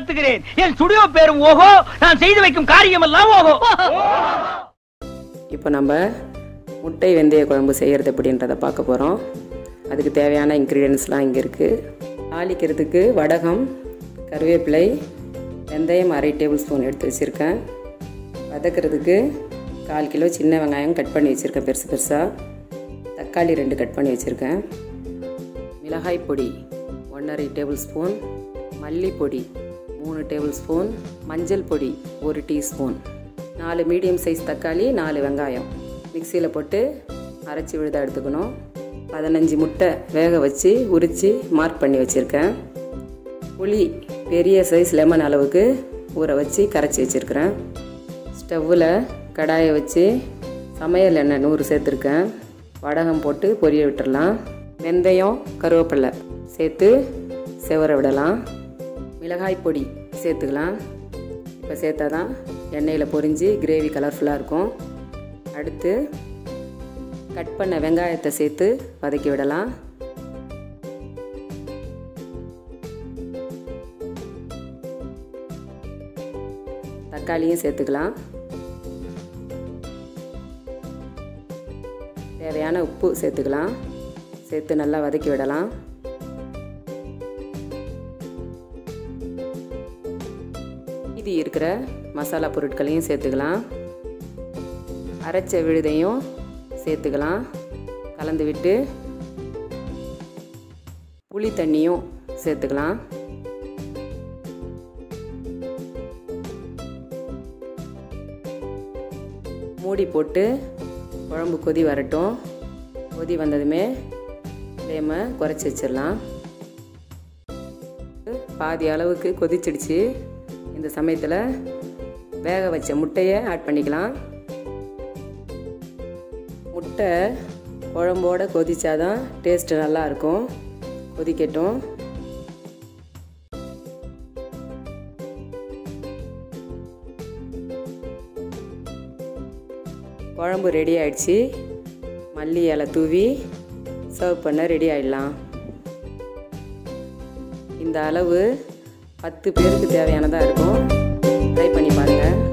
நடத்துகிறேன் என் ஸ்டுடியோ பேரும் ஓஹோ நான் செய்து வைக்கும் காரியம் எல்லாம் ஓஹோ இப்போ நம்ம முட்டை வெந்தய குழம்பு செய்கிறது எப்படின்றத பார்க்க போகிறோம் அதுக்கு தேவையான இன்க்ரீடியன்ஸ்லாம் இங்கே இருக்குது தாளிக்கிறதுக்கு வடகம் கருவேப்பிலை வெந்தயம் அரை டேபிள் ஸ்பூன் எடுத்து வச்சுருக்கேன் வதக்கிறதுக்கு கால் கிலோ சின்ன வெங்காயம் கட் பண்ணி வச்சுருக்கேன் பெருசு பெருசாக தக்காளி ரெண்டு கட் பண்ணி வச்சுருக்கேன் மிளகாய் பொடி ஒன்றரை டேபிள் ஸ்பூன் மல்லிப்பொடி மூணு டேபிள் ஸ்பூன் மஞ்சள் பொடி ஒரு டீஸ்பூன் நாலு மீடியம் சைஸ் தக்காளி நாலு வெங்காயம் மிக்சியில் போட்டு அரைச்சி விழுத எடுத்துக்கணும் பதினஞ்சு முட்டை வேக வச்சு உரித்து மார்க் பண்ணி வச்சுருக்கேன் புளி பெரிய சைஸ் லெமன் அளவுக்கு ஊற வச்சு கரைச்சி வச்சுருக்கிறேன் ஸ்டவ்வில் கடாயை வச்சு சமையல் எண்ணெய் நூறு சேர்த்துருக்கேன் வடகம் போட்டு பொரிய விட்டுறலாம் வெந்தயம் கருவேப்பிலை சேர்த்து செவர விடலாம் மிளகாய் பொடி சேர்த்துக்கலாம் இப்போ சேர்த்தா தான் எண்ணெயில் பொரிஞ்சு கிரேவி கலர்ஃபுல்லாக இருக்கும் அடுத்து கட் பண்ண வெங்காயத்தை சேர்த்து வதக்கி விடலாம் தக்காளியும் சேர்த்துக்கலாம் தேவையான உப்பு சேர்த்துக்கலாம் சேர்த்து நல்லா வதக்கி விடலாம் மீதி இருக்கிற மசாலா பொருட்களையும் சேர்த்துக்கலாம் அரைச்ச விழுதையும் சேர்த்துக்கலாம் கலந்து விட்டு புளி தண்ணியும் சேர்த்துக்கலாம் மூடி போட்டு குழம்பு கொதி வரட்டும் கொதி வந்ததுமே ஃப்ளேமை குறைச்சி வச்சிடலாம் பாதி அளவுக்கு கொதிச்சிடுச்சு இந்த சமயத்தில் வேக வச்ச முட்டையை ஆட் பண்ணிக்கலாம் முட்டை குழம்போட கொதிச்சாதான் டேஸ்ட்டு நல்லா இருக்கும் கொதிக்கட்டும் குழம்பு ரெடி ஆயிடுச்சு மல்லி இலை தூவி சர்வ் பண்ண ரெடி ஆயிடலாம் இந்த அளவு பத்து பேருக்கு தேவையானதாக இருக்கும் ட்ரை பண்ணி பாருங்கள்